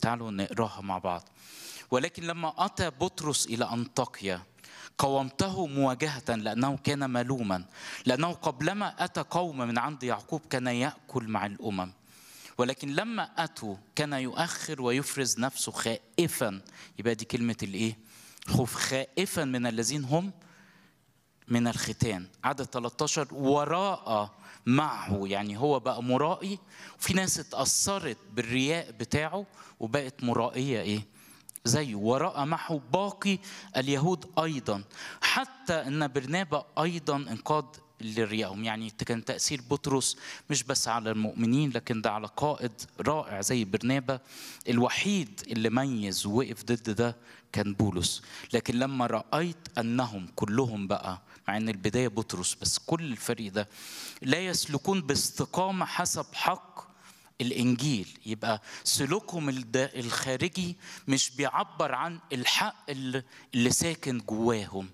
تعالوا نقراها مع بعض ولكن لما أتى بطرس إلى أنطاكيا قومته مواجهة لأنه كان ملوما لأنه قبلما أتى قوم من عند يعقوب كان يأكل مع الأمم ولكن لما أتوا كان يؤخر ويفرز نفسه خائفا يبقى دي كلمة الإيه؟ خوف خائفا من الذين هم من الختان عدد 13 وراء معه يعني هو بقى مرائي وفي ناس اتأثرت بالرياء بتاعه وبقت مرائية ايه زيه وراء معه باقي اليهود ايضا حتى ان برنابا ايضا انقاد لريائهم يعني كان تأثير بطرس مش بس على المؤمنين لكن ده على قائد رائع زي برنابا الوحيد اللي ميز ووقف ضد ده كان بولس لكن لما رأيت أنهم كلهم بقى مع أن البداية بطرس بس كل الفريق ده لا يسلكون باستقامة حسب حق الانجيل يبقى سلوكهم الخارجي مش بيعبر عن الحق اللي ساكن جواهم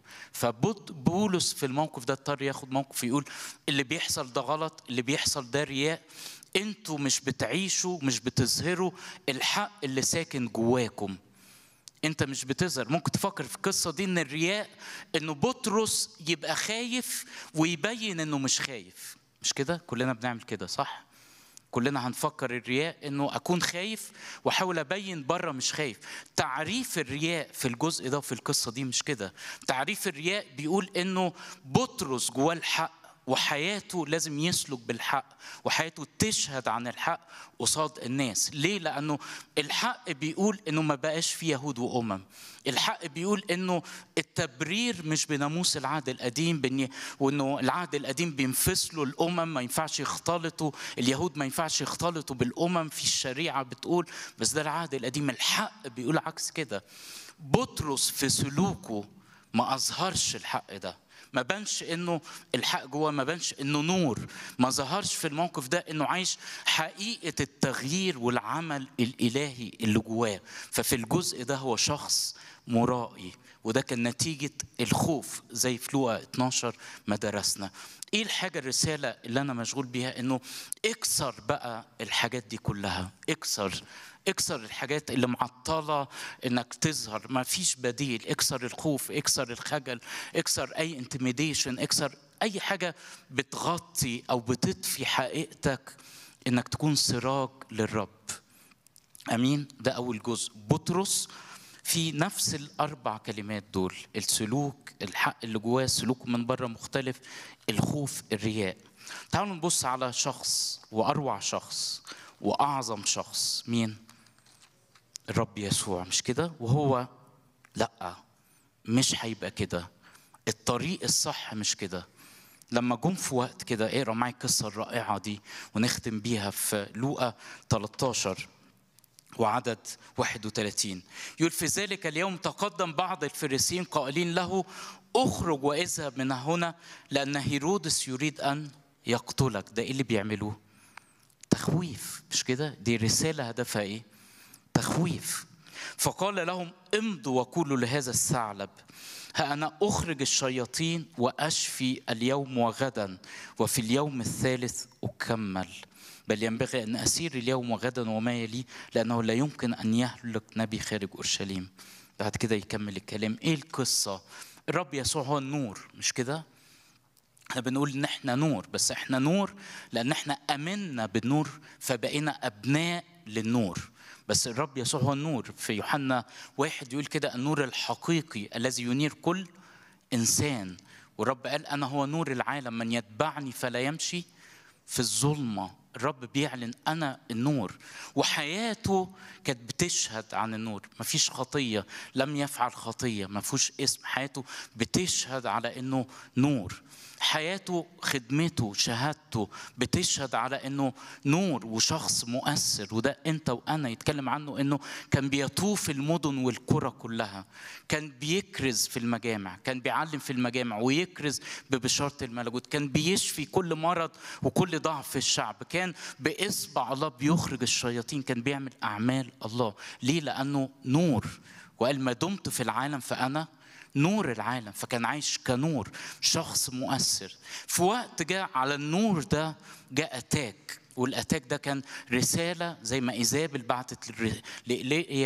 فبولس في الموقف ده اضطر ياخد موقف يقول اللي بيحصل ده غلط اللي بيحصل ده رياء انتوا مش بتعيشوا مش بتظهروا الحق اللي ساكن جواكم انت مش بتظهر ممكن تفكر في القصه دي ان الرياء انه بطرس يبقى خايف ويبين انه مش خايف مش كده كلنا بنعمل كده صح كلنا هنفكر الرياء انه اكون خايف واحاول ابين بره مش خايف تعريف الرياء في الجزء ده وفي القصه دي مش كده تعريف الرياء بيقول انه بطرس جواه الحق وحياته لازم يسلك بالحق وحياته تشهد عن الحق قصاد الناس ليه لانه الحق بيقول انه ما بقاش في يهود وامم الحق بيقول انه التبرير مش بناموس العهد القديم بني وانه العهد القديم بينفصلوا الامم ما ينفعش يختلطوا اليهود ما ينفعش يختلطوا بالامم في الشريعه بتقول بس ده العهد القديم الحق بيقول عكس كده بطرس في سلوكه ما اظهرش الحق ده ما بانش انه الحق جوه ما بانش انه نور ما ظهرش في الموقف ده انه عايش حقيقه التغيير والعمل الالهي اللي جواه ففي الجزء ده هو شخص مرائي وده كان نتيجة الخوف زي في لوقا 12 ما درسنا ايه الحاجة الرسالة اللي انا مشغول بيها انه اكسر بقى الحاجات دي كلها اكسر اكسر الحاجات اللي معطلة انك تظهر ما فيش بديل اكسر الخوف اكسر الخجل اكسر اي انتميديشن اكسر اي حاجة بتغطي او بتطفي حقيقتك انك تكون سراج للرب امين ده اول جزء بطرس في نفس الاربع كلمات دول السلوك الحق اللي جواه السلوك من بره مختلف الخوف الرياء تعالوا نبص على شخص واروع شخص واعظم شخص مين الرب يسوع مش كده وهو لا مش هيبقى كده الطريق الصح مش كده لما جم في وقت كده اقرا معايا القصه الرائعه دي ونختم بيها في لوقا 13 وعدد 31 يقول في ذلك اليوم تقدم بعض الفريسيين قائلين له اخرج واذهب من هنا لان هيرودس يريد ان يقتلك ده ايه اللي بيعملوه تخويف مش كده دي رساله هدفها ايه تخويف فقال لهم امضوا وقولوا لهذا الثعلب ها أنا أخرج الشياطين وأشفي اليوم وغدا وفي اليوم الثالث أكمل بل ينبغي أن أسير اليوم وغدا وما يلي لأنه لا يمكن أن يهلك نبي خارج أورشليم بعد كده يكمل الكلام إيه القصة الرب يسوع هو النور مش كده احنا بنقول ان احنا نور بس احنا نور لان احنا امنا بالنور فبقينا ابناء للنور بس الرب يسوع هو النور في يوحنا واحد يقول كده النور الحقيقي الذي ينير كل انسان والرب قال انا هو نور العالم من يتبعني فلا يمشي في الظلمه الرب بيعلن انا النور وحياته كانت بتشهد عن النور مفيش خطيه لم يفعل خطيه ما فيهوش اسم حياته بتشهد على انه نور حياته خدمته شهادته بتشهد على انه نور وشخص مؤثر وده انت وانا يتكلم عنه انه كان بيطوف المدن والقرى كلها كان بيكرز في المجامع كان بيعلم في المجامع ويكرز ببشاره الملكوت كان بيشفي كل مرض وكل ضعف في الشعب كان باصبع الله بيخرج الشياطين كان بيعمل اعمال الله ليه لانه نور وقال ما دمت في العالم فانا نور العالم فكان عايش كنور شخص مؤثر في وقت جاء على النور ده جاء اتاك والاتاك ده كان رساله زي ما ايزابل بعتت لإيليا